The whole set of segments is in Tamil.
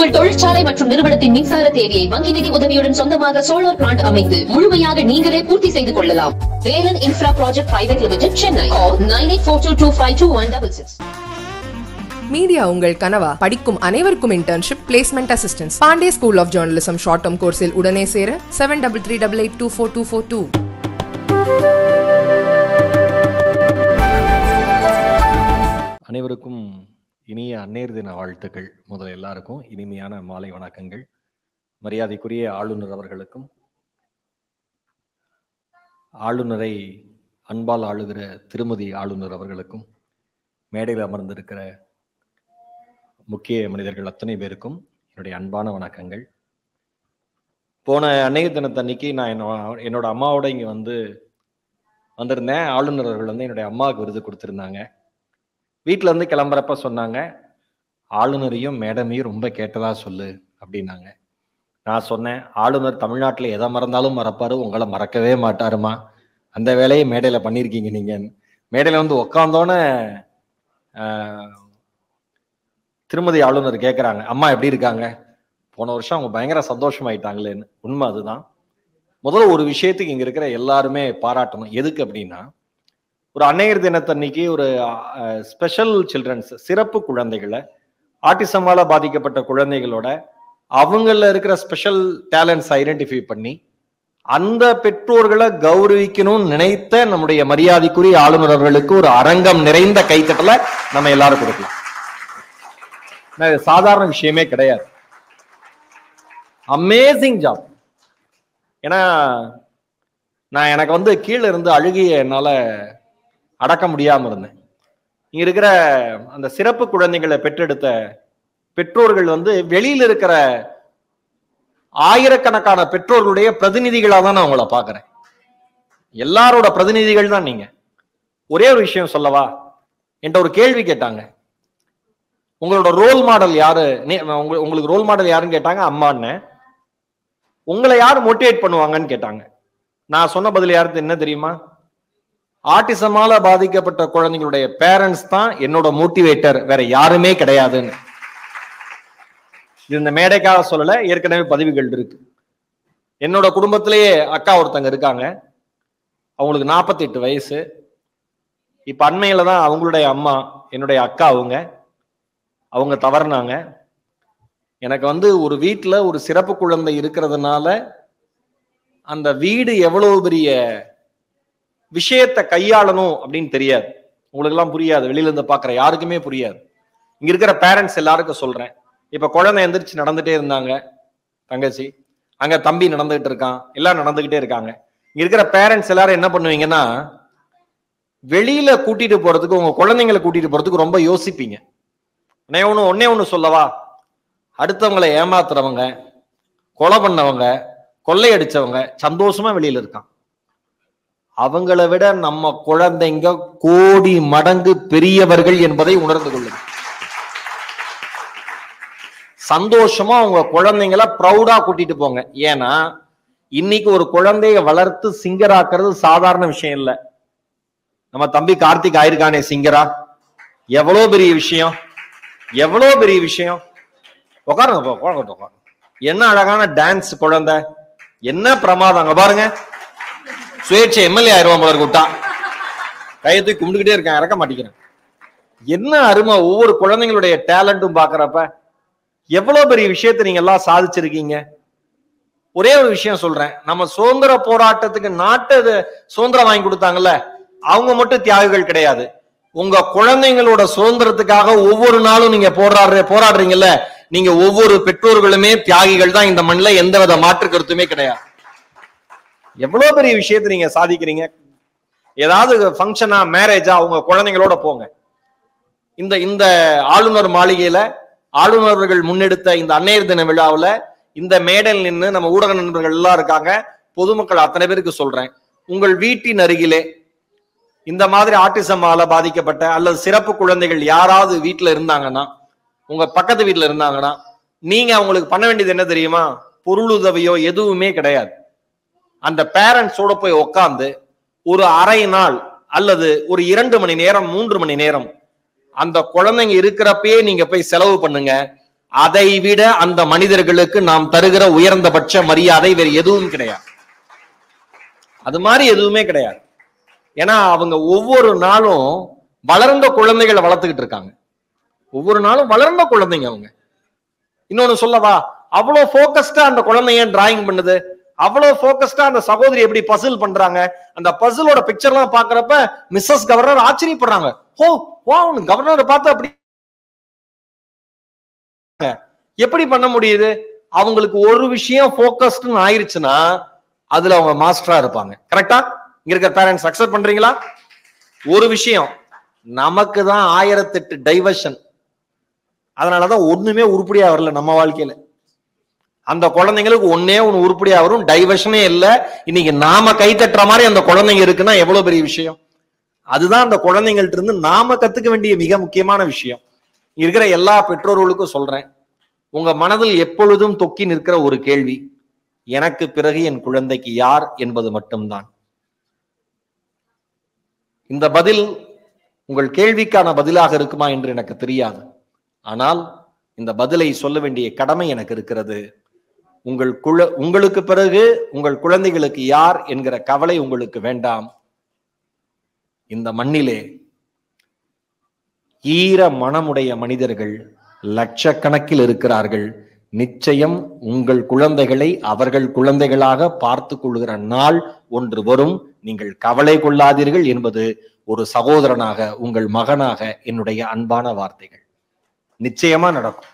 உங்கள் தொழிற்சாலை மற்றும் நிறுவனத்தின் மின்சார தேவையை வங்கி நிதி உதவியுடன் சொந்தமாக சோலார் பிளான்ட் அமைத்து முழுமையாக நீங்களே பூர்த்தி செய்து கொள்ளலாம் Velan infra project private limited Chennai nine eight four two two five two one double six media உங்கள் கனவா படிக்கும் அனைவருக்கும் internship placement assistance Pandey school of journalism short term கோர்ஸில் உடனே சேர seven double three double eight two four two four two அனைவருக்கும் இனிய அந்நேர் தின வாழ்த்துக்கள் முதல் எல்லாருக்கும் இனிமையான மாலை வணக்கங்கள் மரியாதைக்குரிய ஆளுநர் அவர்களுக்கும் ஆளுநரை அன்பால் ஆளுகிற திருமதி ஆளுநர் அவர்களுக்கும் மேடையில் அமர்ந்திருக்கிற முக்கிய மனிதர்கள் அத்தனை பேருக்கும் என்னுடைய அன்பான வணக்கங்கள் போன அன்னைய தினத்தன்னைக்கு நான் என்னோ- என்னோட அம்மாவோட இங்கே வந்து வந்திருந்தேன் ஆளுநர் அவர்கள் வந்து என்னுடைய அம்மாவுக்கு விருது கொடுத்துருந்தாங்க வீட்ல இருந்து கிளம்புறப்ப சொன்னாங்க ஆளுநரையும் மேடமையும் ரொம்ப கேட்டதா சொல்லு அப்படின்னாங்க நான் சொன்னேன் ஆளுநர் தமிழ்நாட்டுல எதை மறந்தாலும் மறப்பாரு உங்களை மறக்கவே மாட்டாருமா அந்த வேலையை மேடையில பண்ணியிருக்கீங்க நீங்க மேடையில வந்து உக்காந்தோன்னே ஆஹ், திருமதி ஆளுநர் கேட்குறாங்க அம்மா எப்படி இருக்காங்க போன வருஷம் அவங்க பயங்கர சந்தோஷமாயிட்டாங்களேன்னு உண்மை அதுதான் முதல்ல ஒரு விஷயத்துக்கு இங்க இருக்கிற எல்லாருமே பாராட்டணும் எதுக்கு அப்படின்னா ஒரு அன்னையர் தினத்தன்னைக்கு ஒரு ஸ்பெஷல் சில்ட்ரன்ஸ் சிறப்பு குழந்தைகளை ஆட்டிசமால பாதிக்கப்பட்ட குழந்தைகளோட அவங்கள இருக்கிற ஸ்பெஷல் டேலண்ட்ஸ் ஐடென்டிஃபை பண்ணி அந்த பெற்றோர்களை கௌரவிக்கணும்னு நினைத்த நம்முடைய மரியாதைக்குரிய ஆளுநர் அவர்களுக்கு ஒரு அரங்கம் நிறைந்த கைத்தட்டல நம்ம எல்லாரும் கொடுக்கலாம் ஆனா, இது சாதாரண விஷயமே கிடையாது அமேசிங் ஜாப் ஏன்னா நான் எனக்கு வந்து கீழே இருந்து அழுகிய என்னால அடக்க முடியாம இருந்தேன் இங்க இருக்கிற அந்த சிறப்பு குழந்தைகளை பெற்றெடுத்த பெற்றோர்கள் வந்து வெளியில இருக்கிற ஆயிரக்கணக்கான பெற்றோர்களுடைய பிரதிநிதிகளா தான் நான் உங்களை பாக்குறேன் எல்லாரோட பிரதிநிதிகள் தான் நீங்க ஒரே ஒரு விஷயம் சொல்லவா என்கிட்ட ஒரு கேள்வி கேட்டாங்க உங்களோட ரோல் மாடல் யாரு நீ- உங்க- உங்களுக்கு ரோல் மாடல் யாருன்னு கேட்டாங்க அம்மான்னு உங்களை யார் மோட்டிவேட் பண்ணுவாங்கன்னு கேட்டாங்க நான் சொன்ன பதில் யாருக்கு என்ன தெரியுமா ஆட்டிசமால பாதிக்கப்பட்ட குழந்தைங்களுடைய பேரண்ட்ஸ் தான் என்னோட மோட்டிவேட்டர் வேற யாருமே கிடையாதுன்னு இது இந்த மேடைக்காக சொல்லல ஏற்கனவே பதிவுகள் இருக்கு என்னோட குடும்பத்திலேயே அக்கா ஒருத்தங்க இருக்காங்க அவங்களுக்கு 48 வயசு இப்ப அண்மையில தான் அவங்களுடைய அம்மா என்னுடைய அக்கா அவங்க அவங்க தவறுனாங்க எனக்கு வந்து ஒரு வீட்டுல ஒரு சிறப்பு குழந்தை இருக்கிறதுனால அந்த வீடு எவ்வளவு பெரிய விஷயத்தை கையாளணும் அப்படின்னு தெரியாது உங்களுக்கு எல்லாம் புரியாது வெளியில இருந்து பாக்குற யாருக்குமே புரியாது இங்க இருக்கிற பேரண்ட்ஸ் எல்லாருக்கும் சொல்றேன் இப்ப குழந்தை எந்திரிச்சு நடந்துட்டே இருந்தாங்க தங்கச்சி அங்க தம்பி நடந்துகிட்டு இருக்கான் எல்லாம் நடந்துகிட்டே இருக்காங்க இங்க இருக்கிற பேரண்ட்ஸ் எல்லாரும் என்ன பண்ணுவீங்கன்னா வெளியில கூட்டிட்டு போறதுக்கு உங்க குழந்தைங்களை கூட்டிட்டு போறதுக்கு ரொம்ப யோசிப்பீங்க நான் ஒண்ணு ஒன்னே ஒண்ணு சொல்லவா அடுத்தவங்களை ஏமாத்துறவங்க கொலை பண்ணவங்க கொள்ளையடிச்சவங்க சந்தோஷமா வெளியில இருக்கான் அவங்கள விட நம்ம குழந்தைங்க கோடி மடங்கு பெரியவர்கள் என்பதை உணர்ந்து கொள்ளுங்க சந்தோஷமா உங்க குழந்தைங்கள ப்ரௌடா கூட்டிட்டு போங்க ஏன்னா இன்னைக்கு ஒரு குழந்தைய வளர்த்து சிங்கராக்குறது சாதாரண விஷயம் இல்ல நம்ம தம்பி கார்த்திக் ஆயிருக்கானே சிங்கரா எவ்வளவு பெரிய விஷயம் எவ்வளவு பெரிய விஷயம் உட்காருங்க போ, உட்காருங்க உட்காருங்க. என்ன அழகான டான்ஸ் குழந்தை என்ன பிரமாதம் அங்க பாருங்க சுயேட்சை எம்எல்ஏ ஆயிரம் போல இருக்கு விட்டா கையை தூக்கி கும்பிட்டுக்கிட்டே இருக்கேன் இறக்க மாட்டேங்கிறேன் என்ன அருமை ஒவ்வொரு குழந்தைங்களுடைய டேலண்ட்டும் பாக்குறப்ப எவ்வளவு பெரிய விஷயத்தை நீங்க எல்லாம் சாதிச்சிருக்கீங்க ஒரே ஒரு விஷயம் சொல்றேன் நம்ம சுதந்திர போராட்டத்துக்கு நாட்டு அது சுதந்திரம் வாங்கி கொடுத்தாங்கல்ல அவங்க மட்டும் தியாகிகள் கிடையாது உங்க குழந்தைங்களோட சுதந்திரத்துக்காக ஒவ்வொரு நாளும் நீங்க போராடுற போராடுறீங்கல்ல நீங்க ஒவ்வொரு பெற்றோர்களுமே தியாகிகள் தான் இந்த மண்ணில் எந்தவித மாற்று கருத்துமே கிடையாது எவ்வளவு பெரிய விஷயத்தை நீங்க சாதிக்கிறீங்க ஏதாவது ஃபங்க்ஷனா மேரேஜா உங்க குழந்தைங்களோட போங்க இந்த இந்த ஆளுநர் மாளிகையில ஆளுநர்கள் முன்னெடுத்த இந்த அன்னையர் தின விழாவுல இந்த மேடையில் நின்று நம்ம ஊடக நண்பர்கள் எல்லாம் இருக்காங்க பொதுமக்கள் அத்தனை பேருக்கு சொல்றேன் உங்கள் வீட்டின் அருகிலே இந்த மாதிரி ஆட்டிசமால பாதிக்கப்பட்ட அல்லது சிறப்பு குழந்தைகள் யாராவது வீட்டுல இருந்தாங்கன்னா உங்க பக்கத்து வீட்டுல இருந்தாங்கன்னா நீங்க அவங்களுக்கு பண்ண வேண்டியது என்ன தெரியுமா பொருளுதவியோ எதுவுமே கிடையாது அந்த பேரண்ட்ஸோட போய் உக்காந்து ஒரு அரை நாள் அல்லது ஒரு இரண்டு மணி நேரம் மூன்று மணி நேரம் அந்த குழந்தைங்க இருக்கிறப்பயே நீங்க போய் செலவு பண்ணுங்க அதை விட அந்த மனிதர்களுக்கு நாம் தருகிற உயர்ந்தபட்ச மரியாதை வேறு எதுவும் கிடையாது அது மாதிரி எதுவுமே கிடையாது ஏன்னா அவங்க ஒவ்வொரு நாளும் வளர்ந்த குழந்தைகளை வளர்த்துக்கிட்டு இருக்காங்க ஒவ்வொரு நாளும் வளர்ந்த குழந்தைங்க அவங்க இன்னொன்னு சொல்லவா அவ்வளவு போக்கஸ்டா அந்த குழந்தைய டிராயிங் பண்ணுது அவ்வளவு போக்கஸ்டா அந்த சகோதரி எப்படி பசில் பண்றாங்க அந்த பசிலோட பிக்சர் எல்லாம் பாக்குறப்ப மிஸ்ஸஸ் கவர்னர் ஆச்சரியப்படுறாங்க ஓ வா கவர்னரை பார்த்து அப்படி எப்படி பண்ண முடியுது அவங்களுக்கு ஒரு விஷயம் போக்கஸ்ட்னு ஆயிருச்சுன்னா அதுல அவங்க மாஸ்டரா இருப்பாங்க கரெக்டா இங்க இருக்க பேரண்ட்ஸ் அக்செப்ட் பண்றீங்களா ஒரு விஷயம் நமக்கு தான் ஆயிரத்தெட்டு டைவர்ஷன் அதனாலதான் ஒண்ணுமே உருப்படியா வரல நம்ம வாழ்க்கையில அந்த குழந்தைங்களுக்கு ஒன்னே ஒண்ணு உருப்படியா வரும் டைவர்ஷனே இல்ல இன்னைக்கு நாம கை தட்டுற மாதிரி அந்த குழந்தைங்க இருக்குன்னா எவ்வளவு பெரிய விஷயம் அதுதான் அந்த குழந்தைங்கள்ட்ட இருந்து நாம கத்துக்க வேண்டிய மிக முக்கியமான விஷயம் இங்க இருக்கிற எல்லா பெற்றோர்களுக்கும் சொல்றேன் உங்க மனதில் எப்பொழுதும் தொக்கி நிற்கிற ஒரு கேள்வி எனக்கு பிறகு என் குழந்தைக்கு யார் என்பது மட்டும்தான் இந்த பதில் உங்கள் கேள்விக்கான பதிலாக இருக்குமா என்று எனக்கு தெரியாது ஆனால் இந்த பதிலை சொல்ல வேண்டிய கடமை எனக்கு இருக்கிறது உங்கள் குழ உங்களுக்கு பிறகு உங்கள் குழந்தைகளுக்கு யார் என்கிற கவலை உங்களுக்கு வேண்டாம் இந்த மண்ணிலே ஈர மனமுடைய மனிதர்கள் லட்சக்கணக்கில் இருக்கிறார்கள் நிச்சயம் உங்கள் குழந்தைகளை அவர்கள் குழந்தைகளாக பார்த்து கொள்கிற நாள் ஒன்று வரும் நீங்கள் கவலை கொள்ளாதீர்கள் என்பது ஒரு சகோதரனாக உங்கள் மகனாக என்னுடைய அன்பான வார்த்தைகள் நிச்சயமா நடக்கும்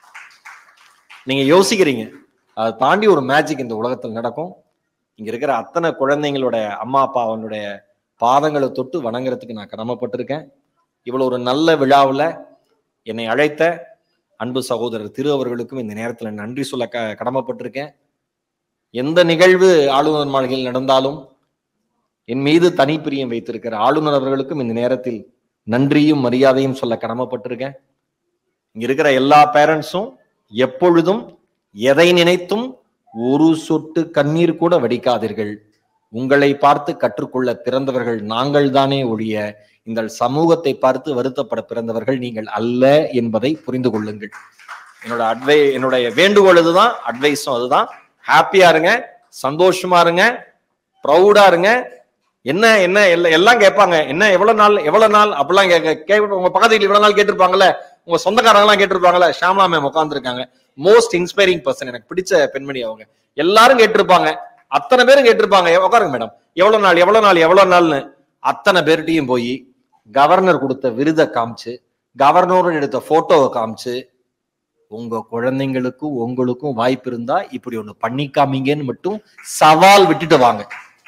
நீங்க யோசிக்கிறீங்க அதை தாண்டி ஒரு மேஜிக் இந்த உலகத்தில் நடக்கும் இங்க இருக்கிற அத்தனை குழந்தைங்களோட அம்மா அப்பா அவனுடைய பாதங்களை தொட்டு வணங்குறதுக்கு நான் கடமைப்பட்டிருக்கேன் இவ்வளவு ஒரு நல்ல விழாவில் என்னை அழைத்த அன்பு சகோதரர் திரு அவர்களுக்கும் இந்த நேரத்தில் நன்றி சொல்ல க கடமைப்பட்டிருக்கேன் எந்த நிகழ்வு ஆளுநர் மாளிகையில் நடந்தாலும் என் மீது தனிப்பிரியம் வைத்திருக்கிற ஆளுநர் அவர்களுக்கும் இந்த நேரத்தில் நன்றியும் மரியாதையும் சொல்ல கடமைப்பட்டிருக்கேன் இங்க இருக்கிற எல்லா பேரண்ட்ஸும் எப்பொழுதும் எதை நினைத்தும் ஒரு சொட்டு கண்ணீர் கூட வடிக்காதீர்கள் உங்களை பார்த்து கற்றுக்கொள்ள பிறந்தவர்கள் நாங்கள் தானே ஒழிய இந்த சமூகத்தை பார்த்து வருத்தப்பட பிறந்தவர்கள் நீங்கள் அல்ல என்பதை புரிந்து கொள்ளுங்கள் என்னோட அட்வை என்னுடைய வேண்டுகோள் இதுதான் அட்வைஸும் அதுதான் ஹாப்பியா இருங்க சந்தோஷமா இருங்க ப்ரௌடா இருங்க என்ன என்ன எல்லாம் எல்லாம் கேட்பாங்க என்ன எவ்வளவு நாள் எவ்வளவு நாள் அப்படிலாம் கேட்க கேட்க உங்க பக்கத்து வீட்டுல இவ்வளவு நாள் கேட்டிருப்பாங்கல்ல உங்க சொந்தக்காரங்க எல்லாம் கேட்டிருப்பாங்கல்ல ஷாம்லா மேம் உட்காந்துருக்காங்க மோஸ்ட் இன்ஸ்பைரிங் பர்சன் எனக்கு பிடிச்ச பெண்மணி அவங்க எல்லாரும் கேட்டிருப்பாங்க அத்தனை பேரும் கேட்டிருப்பாங்க "எ- உட்காருங்க மேடம் எவ்வளவு நாள் எவ்வளவு நாள் எவ்வளவு நாள்னு அத்தனை பேர்கிட்டையும் போய் கவர்னர் கொடுத்த விருதை காமிச்சு கவர்னரோட எடுத்த போட்டோவை காமிச்சு உங்க குழந்தைங்களுக்கும் உங்களுக்கும் வாய்ப்பு இருந்தா இப்படி ஒண்ணு பண்ணி காமிங்கன்னு மட்டும் சவால் விட்டுட்டு வாங்க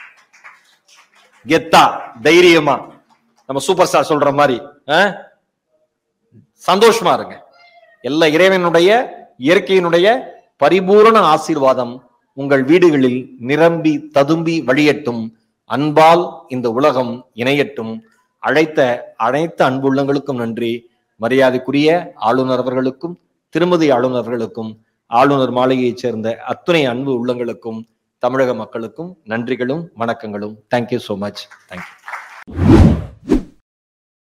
கெத்தா தைரியமா நம்ம சூப்பர் ஸ்டார் சொல்ற மாதிரி ஆ? சந்தோஷமா இருங்க எல்லா இறைவனுடைய இயற்கையினுடைய பரிபூரண ஆசீர்வாதம் உங்கள் வீடுகளில் நிரம்பி ததும்பி வழியட்டும் அன்பால் இந்த உலகம் இணையட்டும் அழைத்த அனைத்து அன்புள்ளங்களுக்கும் நன்றி மரியாதைக்குரிய ஆளுநர் அவர்களுக்கும் திருமதி ஆளுநர் அவர்களுக்கும் ஆளுநர் மாளிகையைச் சேர்ந்த அத்துணை அன்பு உள்ளங்களுக்கும் தமிழக மக்களுக்கும் நன்றிகளும் வணக்கங்களும் தேங்க்யூ so மச் தேங்க்யூ